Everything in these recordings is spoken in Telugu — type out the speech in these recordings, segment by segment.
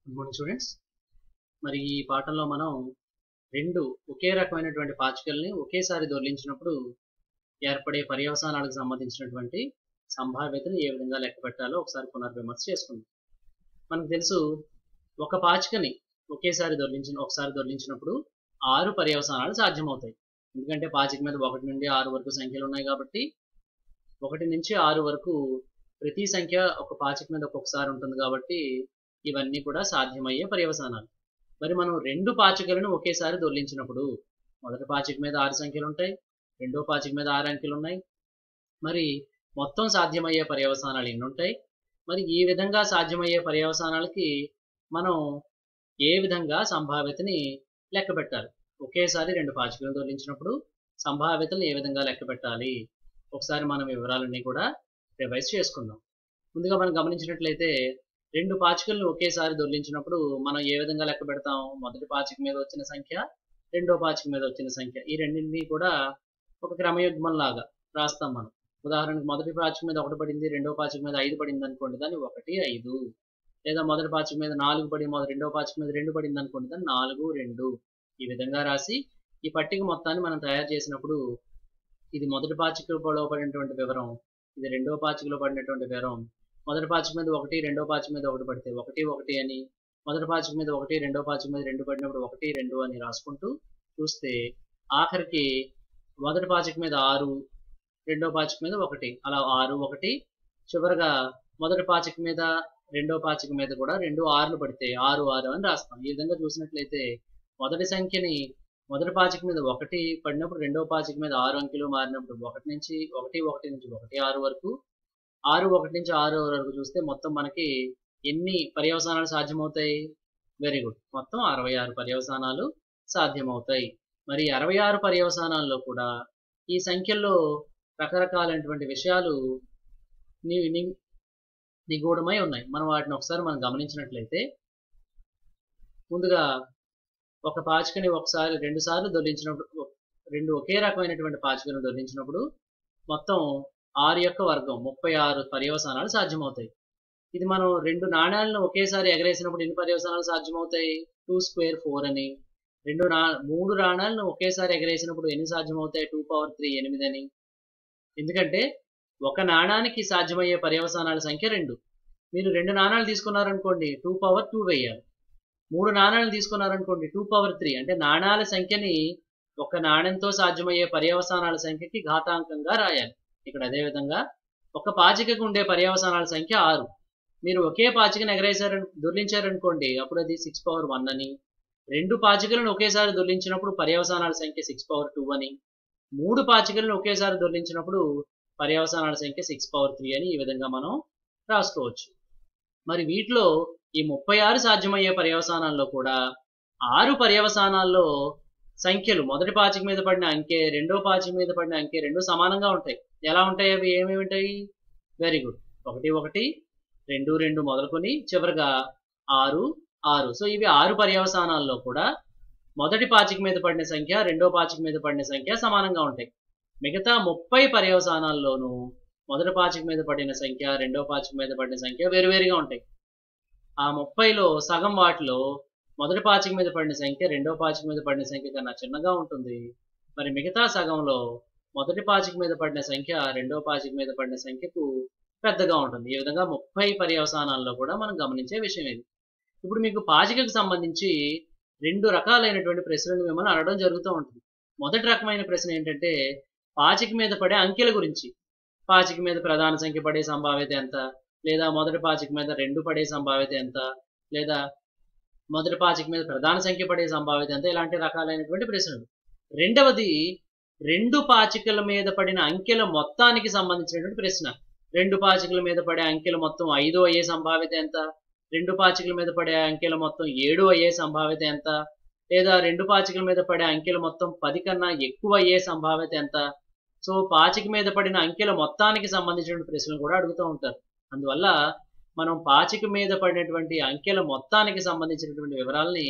గుడ్ మార్నింగ్ స్టూడెంట్స్ మరి ఈ పాఠంలో మనం రెండు ఒకే రకమైనటువంటి పాచికల్ని ఒకేసారి దొర్లించినప్పుడు ఏర్పడే పర్యవసానాలకు సంబంధించినటువంటి సంభావ్యతను ఏ విధంగా లెక్క పెట్టాలో ఒకసారి పునర్విమర్శ చేసుకుందాం మనకు తెలుసు ఒక పాచికని ఒకేసారి దొర్లించిన ఒకసారి దొర్లించినప్పుడు ఆరు పర్యవసానాలు సాధ్యమవుతాయి ఎందుకంటే పాచిక మీద ఒకటి నుండి ఆరు వరకు సంఖ్యలు ఉన్నాయి కాబట్టి ఒకటి నుంచి ఆరు వరకు ప్రతి సంఖ్య ఒక పాచిక మీద ఒక్కొక్కసారి ఉంటుంది కాబట్టి ఇవన్నీ కూడా సాధ్యమయ్యే పర్యవసానాలు మరి మనం రెండు పాచికలను ఒకేసారి దొర్లించినప్పుడు మొదటి పాచిక మీద ఆరు సంఖ్యలు ఉంటాయి రెండో పాచిక మీద ఆరు అంకెలు ఉన్నాయి మరి మొత్తం సాధ్యమయ్యే పర్యవసానాలు ఎన్ని ఉంటాయి మరి ఈ విధంగా సాధ్యమయ్యే పర్యవసానాలకి మనం ఏ విధంగా సంభావ్యతని లెక్క పెట్టాలి ఒకేసారి రెండు పాచికలను దొర్లించినప్పుడు సంభావ్యతలు ఏ విధంగా లెక్క పెట్టాలి ఒకసారి మనం వివరాలన్నీ కూడా రివైజ్ చేసుకుందాం ముందుగా మనం గమనించినట్లయితే రెండు పాచికలను ఒకేసారి దొర్లించినప్పుడు మనం ఏ విధంగా లెక్క పెడతాం మొదటి పాచిక మీద వచ్చిన సంఖ్య రెండో పాచిక మీద వచ్చిన సంఖ్య ఈ రెండింటినీ కూడా ఒక క్రమయుగ్మం లాగా రాస్తాం మనం ఉదాహరణకు మొదటి పాచిక మీద ఒకటి పడింది రెండో పాచిక మీద ఐదు పడింది అనుకోండి దాన్ని ఒకటి ఐదు లేదా మొదటి పాచిక మీద నాలుగు పడి మొదటి రెండో పాచిక మీద రెండు పడింది అనుకోండి దాన్ని నాలుగు రెండు ఈ విధంగా రాసి ఈ పట్టిక మొత్తాన్ని మనం తయారు చేసినప్పుడు ఇది మొదటి పాచికలో పడినటువంటి వివరం ఇది రెండో పాచికలో పడినటువంటి వివరం మొదటి పాచిక మీద ఒకటి రెండో పాచిక మీద ఒకటి పడితే ఒకటి ఒకటి అని మొదటి పాచిక మీద ఒకటి రెండో పాచిక మీద రెండు పడినప్పుడు ఒకటి రెండు అని రాసుకుంటూ చూస్తే ఆఖరికి మొదటి పాచిక మీద ఆరు రెండో పాచిక మీద ఒకటి అలా ఆరు ఒకటి చివరిగా మొదటి పాచిక మీద రెండో పాచిక మీద కూడా రెండు ఆరులు పడితే ఆరు ఆరు అని రాస్తాం ఈ విధంగా చూసినట్లయితే మొదటి సంఖ్యని మొదటి పాచిక మీద ఒకటి పడినప్పుడు రెండో పాచిక మీద ఆరు అంకెలు మారినప్పుడు ఒకటి నుంచి ఒకటి ఒకటి నుంచి ఒకటి ఆరు వరకు ఆరు ఒకటి నుంచి ఆరు వరకు చూస్తే మొత్తం మనకి ఎన్ని పర్యవసానాలు సాధ్యమవుతాయి వెరీ గుడ్ మొత్తం అరవై ఆరు పర్యవసానాలు సాధ్యమవుతాయి మరి అరవై ఆరు పర్యవసానాల్లో కూడా ఈ సంఖ్యల్లో రకరకాలైనటువంటి విషయాలు నిగూఢమై ఉన్నాయి మనం వాటిని ఒకసారి మనం గమనించినట్లయితే ముందుగా ఒక పాచికని ఒకసారి రెండు సార్లు దొర్లించినప్పుడు రెండు ఒకే రకమైనటువంటి పాచికను దొర్లించినప్పుడు మొత్తం ఆరు యొక్క వర్గం ముప్పై ఆరు పర్యవసానాలు సాధ్యమవుతాయి ఇది మనం రెండు నాణ్యాలను ఒకేసారి ఎగరేసినప్పుడు ఎన్ని పర్యవసానాలు సాధ్యమవుతాయి టూ స్క్వేర్ ఫోర్ అని రెండు నా మూడు నాణ్యాలను ఒకేసారి ఎగరేసినప్పుడు ఎన్ని సాధ్యమవుతాయి టూ పవర్ త్రీ ఎనిమిది అని ఎందుకంటే ఒక నాణానికి సాధ్యమయ్యే పర్యవసానాల సంఖ్య రెండు మీరు రెండు నాణాలు తీసుకున్నారనుకోండి టూ పవర్ టూ వేయాలి మూడు నాణాలు తీసుకున్నారనుకోండి టూ పవర్ త్రీ అంటే నాణాల సంఖ్యని ఒక నాణ్యంతో సాధ్యమయ్యే పర్యవసానాల సంఖ్యకి ఘాతాంకంగా రాయాలి ఇక్కడ అదే విధంగా ఒక పాచికకు ఉండే పర్యవసానాల సంఖ్య ఆరు మీరు ఒకే పాచికను ఎగరేసారు దొర్లించారనుకోండి అప్పుడు అది సిక్స్ పవర్ వన్ అని రెండు పాచికలను ఒకేసారి దొర్లించినప్పుడు పర్యవసానాల సంఖ్య సిక్స్ పవర్ టూ అని మూడు పాచికలను ఒకేసారి దొర్లించినప్పుడు పర్యవసానాల సంఖ్య సిక్స్ పవర్ త్రీ అని ఈ విధంగా మనం రాసుకోవచ్చు మరి వీటిలో ఈ ముప్పై ఆరు సాధ్యమయ్యే పర్యవసానాల్లో కూడా ఆరు పర్యవసానాల్లో సంఖ్యలు మొదటి పాచిక మీద పడిన అంకె రెండో పాచిక మీద పడిన అంకె రెండు సమానంగా ఉంటాయి ఎలా ఉంటాయి అవి ఏమేమి ఉంటాయి వెరీ గుడ్ ఒకటి ఒకటి రెండు రెండు మొదలుకొని చివరిగా ఆరు ఆరు సో ఇవి ఆరు పర్యవసానాల్లో కూడా మొదటి పాచిక మీద పడిన సంఖ్య రెండో పాచిక మీద పడిన సంఖ్య సమానంగా ఉంటాయి మిగతా ముప్పై పర్యవసానాల్లోనూ మొదటి పాచిక మీద పడిన సంఖ్య రెండో పాచిక మీద పడిన సంఖ్య వేరువేరుగా ఉంటాయి ఆ ముప్పైలో సగం వాటిలో మొదటి పాచిక మీద పడిన సంఖ్య రెండో పాచిక మీద పడిన సంఖ్య కన్నా చిన్నగా ఉంటుంది మరి మిగతా సగంలో మొదటి పాచిక మీద పడిన సంఖ్య రెండో పాచిక మీద పడిన సంఖ్యకు పెద్దగా ఉంటుంది ఈ విధంగా ముప్పై పర్యవసానాల్లో కూడా మనం గమనించే విషయం ఇది ఇప్పుడు మీకు పాచికకు సంబంధించి రెండు రకాలైనటువంటి ప్రశ్నలు మిమ్మల్ని అడగడం జరుగుతూ ఉంటుంది మొదటి రకమైన ప్రశ్న ఏంటంటే పాచిక మీద పడే అంకెల గురించి పాచిక మీద ప్రధాన సంఖ్య పడే సంభావ్యత ఎంత లేదా మొదటి పాచిక మీద రెండు పడే సంభావ్యత ఎంత లేదా మొదటి పాచిక మీద ప్రధాన సంఖ్య పడే సంభావ్యత ఎంత ఇలాంటి రకాలైనటువంటి ప్రశ్నలు రెండవది రెండు పాచికల మీద పడిన అంకెల మొత్తానికి సంబంధించినటువంటి ప్రశ్న రెండు పాచికల మీద పడే అంకెల మొత్తం ఐదు అయ్యే సంభావ్యత ఎంత రెండు పాచికల మీద పడే అంకెల మొత్తం ఏడు అయ్యే సంభావ్యత ఎంత లేదా రెండు పాచికల మీద పడే అంకెల మొత్తం పది కన్నా ఎక్కువ అయ్యే సంభావ్యత ఎంత సో పాచిక మీద పడిన అంకెల మొత్తానికి సంబంధించిన ప్రశ్నలు కూడా అడుగుతూ ఉంటారు అందువల్ల మనం పాచిక మీద పడినటువంటి అంకెల మొత్తానికి సంబంధించినటువంటి వివరాలని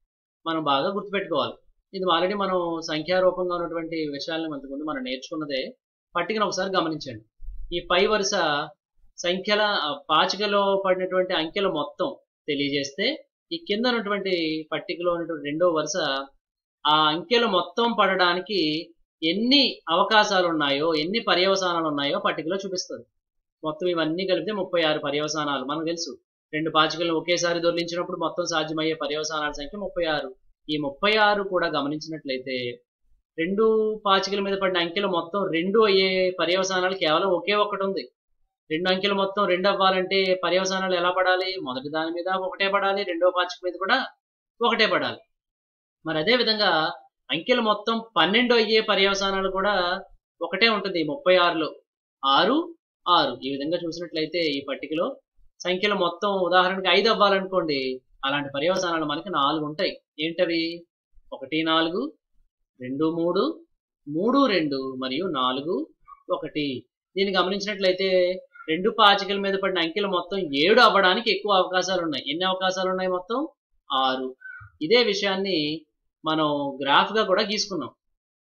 మనం బాగా గుర్తుపెట్టుకోవాలి ఇది ఆల్రెడీ మనం సంఖ్యారూపంగా ఉన్నటువంటి విషయాలను అంతకుముందు మనం నేర్చుకున్నదే పట్టికను ఒకసారి గమనించండి ఈ పై వరుస సంఖ్యల పాచికలో పడినటువంటి అంకెల మొత్తం తెలియజేస్తే ఈ కింద ఉన్నటువంటి పట్టికలో ఉన్నటువంటి రెండో వరుస ఆ అంకెలు మొత్తం పడడానికి ఎన్ని అవకాశాలు ఉన్నాయో ఎన్ని పర్యవసానాలు ఉన్నాయో పట్టికలో చూపిస్తుంది మొత్తం ఇవన్నీ కలిపితే ముప్పై ఆరు పర్యవసానాలు మనకు తెలుసు రెండు పాచికలను ఒకేసారి దొర్లించినప్పుడు మొత్తం సాధ్యమయ్యే పర్యవసానాల సంఖ్య ముప్పై ఆరు ఈ ముప్పై ఆరు కూడా గమనించినట్లయితే రెండు పాచికల మీద పడిన అంకెలు మొత్తం రెండు అయ్యే పర్యవసానాలు కేవలం ఒకే ఒక్కటి ఉంది రెండు అంకెలు మొత్తం రెండు అవ్వాలంటే పర్యవసానాలు ఎలా పడాలి మొదటి దాని మీద ఒకటే పడాలి రెండో పాచిక మీద కూడా ఒకటే పడాలి మరి అదే విధంగా అంకెలు మొత్తం పన్నెండు అయ్యే పర్యవసానాలు కూడా ఒకటే ఉంటుంది ముప్పై ఆరులో ఆరు ఆరు ఈ విధంగా చూసినట్లయితే ఈ పట్టికలో సంఖ్యలు మొత్తం ఉదాహరణకి ఐదు అవ్వాలనుకోండి అలాంటి పర్యవసానాలు మనకి నాలుగు ఉంటాయి ఏంటవి ఒకటి నాలుగు రెండు మూడు మూడు రెండు మరియు నాలుగు ఒకటి దీన్ని గమనించినట్లయితే రెండు పాచికల మీద పడిన అంకెలు మొత్తం ఏడు అవ్వడానికి ఎక్కువ అవకాశాలు ఉన్నాయి ఎన్ని అవకాశాలు ఉన్నాయి మొత్తం ఆరు ఇదే విషయాన్ని మనం గ్రాఫ్ గా కూడా గీసుకున్నాం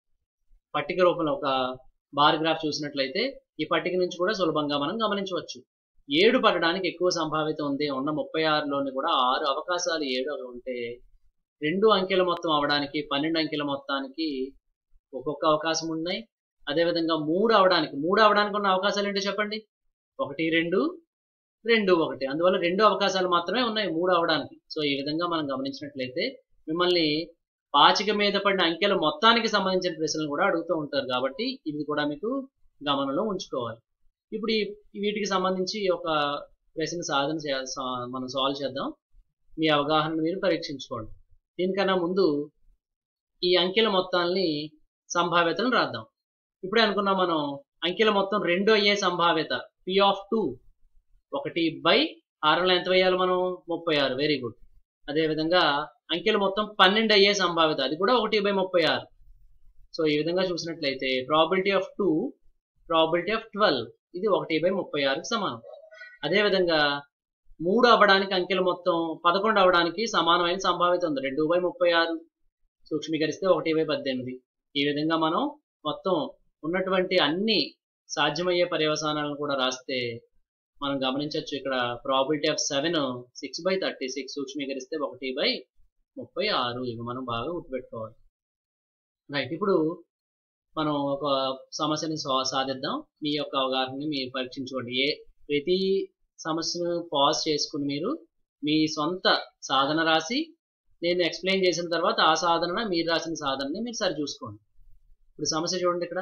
పట్టిక రూపంలో ఒక బార్ గ్రాఫ్ చూసినట్లయితే ఈ పట్టిక నుంచి కూడా సులభంగా మనం గమనించవచ్చు ఏడు పడడానికి ఎక్కువ సంభావ్యత ఉంది ఉన్న ముప్పై ఆరులోని కూడా ఆరు అవకాశాలు ఏడు ఉంటే రెండు అంకెల మొత్తం అవడానికి పన్నెండు అంకెల మొత్తానికి ఒక్కొక్క అవకాశం ఉన్నాయి అదేవిధంగా మూడు అవడానికి మూడు అవడానికి ఉన్న అవకాశాలు ఏంటో చెప్పండి ఒకటి రెండు రెండు ఒకటి అందువల్ల రెండు అవకాశాలు మాత్రమే ఉన్నాయి మూడు అవడానికి సో ఈ విధంగా మనం గమనించినట్లయితే మిమ్మల్ని పాచిక మీద పడిన అంకెల మొత్తానికి సంబంధించిన ప్రశ్నలు కూడా అడుగుతూ ఉంటారు కాబట్టి ఇది కూడా మీకు గమనంలో ఉంచుకోవాలి ఇప్పుడు ఈ వీటికి సంబంధించి ఒక ప్రశ్న సాధన చే- సా- మనం సాల్వ్ చేద్దాం మీ అవగాహనను మీరు పరీక్షించుకోండి దీనికన్నా ముందు ఈ అంకెల మొత్తాన్ని సంభావ్యతను రాద్దాం ఇప్పుడే అనుకున్నాం మనం అంకెల మొత్తం రెండు అయ్యే సంభావ్యత పి ఆఫ్ టూ ఒకటి బై ఆరులో ఎంత వేయాలి మనం ముప్పై ఆరు వెరీ గుడ్ అదేవిధంగా అంకెలు మొత్తం పన్నెండు అయ్యే సంభావ్యత అది కూడా ఒకటి బై ముప్పై ఆరు సో ఈ విధంగా చూసినట్లయితే probability of two probability of twelve ఇది ఒకటి బై ముప్పై ఆరుకి సమానం అదేవిధంగా మూడు అవ్వడానికి అంకెలు మొత్తం పదకొండు అవ్వడానికి సమానమైన సంభావ్యత ఉంది రెండు బై ముప్పై ఆరు సూక్ష్మీకరిస్తే ఒకటి బై పద్దెనిమిది ఈ విధంగా మనం మొత్తం ఉన్నటువంటి అన్ని సాధ్యమయ్యే పర్యవసానాలను కూడా రాస్తే మనం గమనించవచ్చు ఇక్కడ probability of seven six by thirty six సూక్ష్మీకరిస్తే ఒకటి బై ముప్పై ఆరు ఇవి మనం బాగా గుర్తుపెట్టుకోవాలి రైట్ ఇప్పుడు మనం ఒక సమస్యని సా- సాధిద్దాం మీ యొక్క అవగాహనని మీరు పరీక్షించుకోండి ఏ ప్రతి సమస్యను పాజ్ చేసుకుని మీరు మీ సొంత సాధన రాసి నేను ఎక్స్ప్లెయిన్ చేసిన తర్వాత ఆ సాధన మీరు రాసిన సాధనని మీరు సరి చూసుకోండి ఇప్పుడు సమస్య చూడండి ఇక్కడ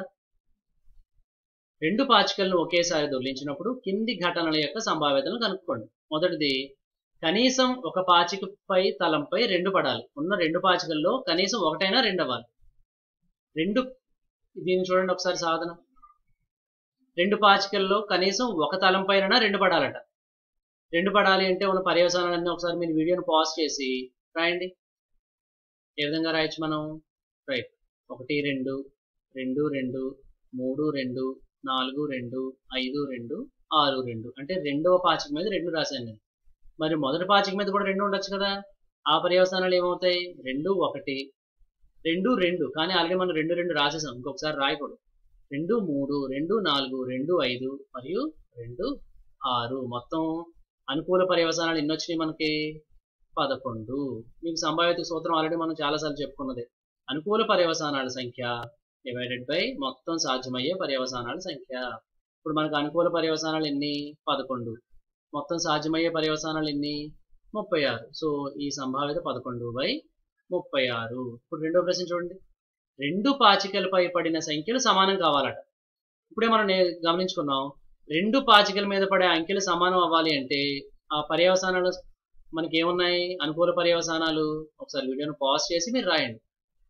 రెండు పాచికలను ఒకేసారి దొర్లించినప్పుడు కింది ఘటనల యొక్క సంభావ్యతలను కనుక్కోండి మొదటిది కనీసం ఒక పాచికపై తలంపై రెండు పడాలి ఉన్న రెండు పాచికల్లో కనీసం ఒకటైనా రెండు అవ్వాలి రెండు దీన్ని చూడండి ఒకసారి సాధన రెండు పాచికల్లో కనీసం ఒక తలం పైన రెండు పడాలట రెండు పడాలి అంటే ఉన్న పర్యవసానాలన్నీ ఒకసారి మీరు వీడియోని పాజ్ చేసి రాయండి ఏ విధంగా రాయొచ్చు మనం రైట్ ఒకటి రెండు రెండు రెండు మూడు రెండు నాలుగు రెండు ఐదు రెండు ఆరు రెండు అంటే రెండవ పాచిక మీద రెండు రాశాను నేను మరి మొదటి పాచిక మీద కూడా రెండు ఉండొచ్చు కదా ఆ పర్యవసానాలు ఏమవుతాయి రెండు ఒకటి రెండు రెండు కానీ ఆల్రెడీ మనం రెండు రెండు రాసేసాం ఇంకొకసారి రాయకూడదు రెండు మూడు రెండు నాలుగు రెండు ఐదు మరియు రెండు ఆరు మొత్తం అనుకూల పర్యవసానాలు ఎన్ని వచ్చినాయి మనకి పదకొండు మీకు సంభావ్యత సూత్రం ఆల్రెడీ మనం చాలాసార్లు చెప్పుకున్నది అనుకూల పర్యవసానాల సంఖ్య డివైడెడ్ బై మొత్తం సాధ్యమయ్యే పర్యవసానాల సంఖ్య ఇప్పుడు మనకు అనుకూల పర్యవసానాలు ఎన్ని పదకొండు మొత్తం సాధ్యమయ్యే పర్యవసానాలు ఎన్ని ముప్పై ఆరు సో ఈ సంభావ్యత పదకొండు బై ముప్పై ఆరు ఇప్పుడు రెండో ప్రశ్న చూడండి రెండు పాచికలపై పడిన సంఖ్యలు సమానం కావాలట ఇప్పుడే మనం నే- గమనించుకున్నాం రెండు పాచికల మీద పడే అంకెలు సమానం అవ్వాలి అంటే ఆ పర్యవసానాలు మనకి ఏమున్నాయి అనుకూల పర్యవసానాలు ఒకసారి వీడియోను పాజ్ చేసి మీరు రాయండి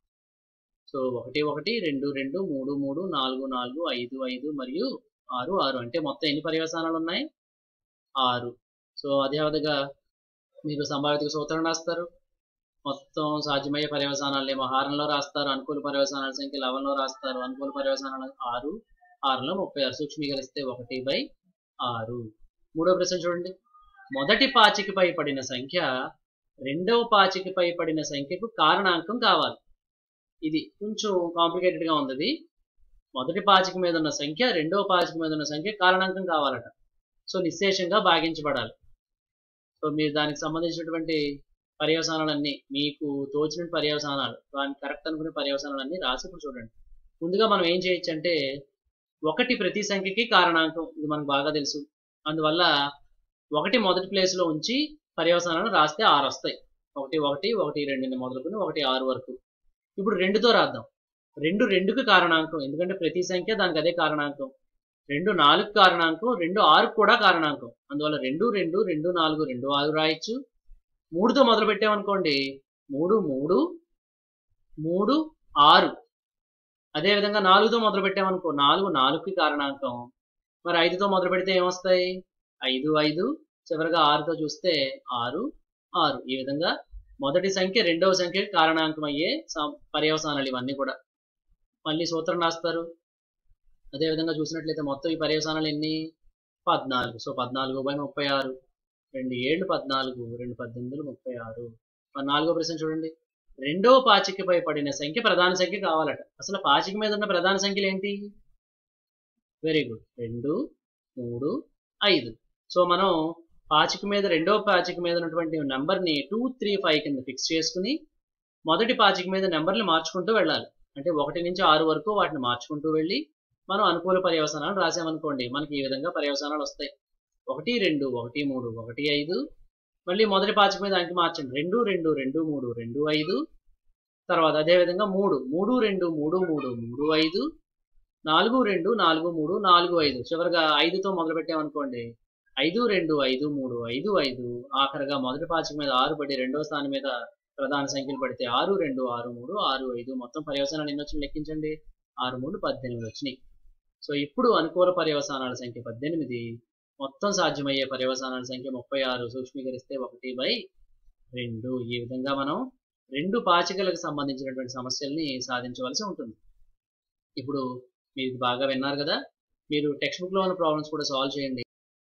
సో ఒకటి ఒకటి రెండు రెండు మూడు మూడు నాలుగు నాలుగు ఐదు ఐదు మరియు ఆరు ఆరు అంటే మొత్తం ఎన్ని పర్యవసానాలు ఉన్నాయి ఆరు సో అదే విధంగా మీరు సంభావిత సూత్రం రాస్తారు మొత్తం సాధ్యమయ్యే పర్యవసానాలు ఏమో హారంలో రాస్తారు అనుకూల పర్యవసానాల సంఖ్య లవన్లో రాస్తారు అనుకూల పర్యవసానాలు ఆరు ఆరులో ముప్పై ఆరు సూక్ష్మీకరిస్తే ఒకటి బై ఆరు మూడో ప్రశ్న చూడండి మొదటి పాచికపై పడిన సంఖ్య రెండవ పాచికపై పడిన సంఖ్యకు కారణాంకం కావాలి ఇది కొంచెం కాంప్లికేటెడ్ గా ఉంది ఇది. మొదటి పాచిక మీద ఉన్న సంఖ్య రెండవ పాచిక మీద ఉన్న సంఖ్య కారణాంకం కావాలట సో నిశ్శేషంగా భాగించబడాలి సో మీరు దానికి సంబంధించినటువంటి పర్యవసానాలన్నీ మీకు తోచిన పర్యవసానాలు దాని కరెక్ట్ అనుకునే పర్యవసానాలన్నీ రాసి ఇప్పుడు చూడండి ముందుగా మనం ఏం చేయొచ్చు అంటే ఒకటి ప్రతి సంఖ్యకి కారణాంకం ఇది మనకు బాగా తెలుసు అందువల్ల ఒకటి మొదటి ప్లేస్లో ఉంచి పర్యవసానాలను రాస్తే ఆరు వస్తాయి ఒకటి ఒకటి ఒకటి రెండుని మొదలుకొని ఒకటి ఆరు వరకు ఇప్పుడు రెండుతో రాద్దాం రెండు రెండుకి కారణాంకం ఎందుకంటే ప్రతి సంఖ్య దానికి అదే కారణాంకం రెండు నాలుగు కారణాంకం రెండు ఆరు కూడా కారణాంకం అందువల్ల రెండు రెండు రెండు నాలుగు రెండు ఆరు రాయొచ్చు మూడుతో మొదలు పెట్టామనుకోండి మూడు మూడు మూడు ఆరు అదేవిధంగా నాలుగుతో మొదలు పెట్టామనుకో నాలుగు నాలుగుకి కారణాంకం మరి ఐదుతో మొదలు పెడితే ఏమొస్తాయి ఐదు ఐదు చివరిగా ఆరుతో చూస్తే ఆరు ఆరు ఈ విధంగా మొదటి సంఖ్య రెండవ సంఖ్యకి కారణాంకం అయ్యే పర్యవసానాలు ఇవన్నీ కూడా మళ్ళీ సూత్రం రాస్తారు అదేవిధంగా చూసినట్లయితే మొత్తం ఈ పర్యవసానాలు ఎన్ని పద్నాలుగు సో పద్నాలుగు బై ముప్పై ఆరు రెండు ఏళ్ళు పద్నాలుగు రెండు పద్దెనిమిదిలు ముప్పై ఆరు మరి నాలుగో ప్రశ్న చూడండి రెండవ పాచికపై పడిన సంఖ్య ప్రధాన సంఖ్య కావాలట అసలు పాచిక మీద ఉన్న ప్రధాన సంఖ్యలు ఏంటి వెరీ గుడ్ రెండు మూడు ఐదు సో మనం పాచిక మీద రెండవ పాచిక మీద ఉన్నటువంటి నెంబర్ని టూ త్రీ ఫైవ్ కింద ఫిక్స్ చేసుకుని మొదటి పాచిక మీద నెంబర్ని మార్చుకుంటూ వెళ్ళాలి అంటే ఒకటి నుంచి ఆరు వరకు వాటిని మార్చుకుంటూ వెళ్ళి మనం అనుకూల పర్యవసానాలు రాసామనుకోండి మనకి ఈ విధంగా పర్యవసానాలు వస్తాయి ఒకటి రెండు ఒకటి మూడు ఒకటి ఐదు మళ్ళీ మొదటి పాచిక మీద అంకి మార్చండి రెండు రెండు రెండు మూడు రెండు ఐదు తర్వాత అదేవిధంగా మూడు మూడు రెండు మూడు మూడు మూడు ఐదు నాలుగు రెండు నాలుగు మూడు నాలుగు ఐదు చివరిగా ఐదుతో మొదలు పెట్టామనుకోండి ఐదు రెండు ఐదు మూడు ఐదు ఐదు ఆఖరిగా మొదటి పాచిక మీద ఆరు పడి రెండవ స్థానం మీద ప్రధాన సంఖ్యలు పడితే ఆరు రెండు ఆరు మూడు ఆరు ఐదు మొత్తం పర్యవసానాలు ఎన్ని వచ్చినాయి లెక్కించండి ఆరు మూడు పద్దెనిమిది వచ్చినాయి సో ఇప్పుడు అనుకూల పర్యవసానాల సంఖ్య పద్దెనిమిది మొత్తం సాధ్యమయ్యే పర్యవసానాల సంఖ్య ముప్పై ఆరు సూక్ష్మీకరిస్తే ఒకటి బై రెండు ఈ విధంగా మనం రెండు పాచికలకు సంబంధించినటువంటి సమస్యల్ని సాధించవలసి ఉంటుంది ఇప్పుడు మీరు బాగా విన్నారు కదా మీరు టెక్స్ట్ బుక్లో ఉన్న ప్రాబ్లమ్స్ కూడా సాల్వ్ చేయండి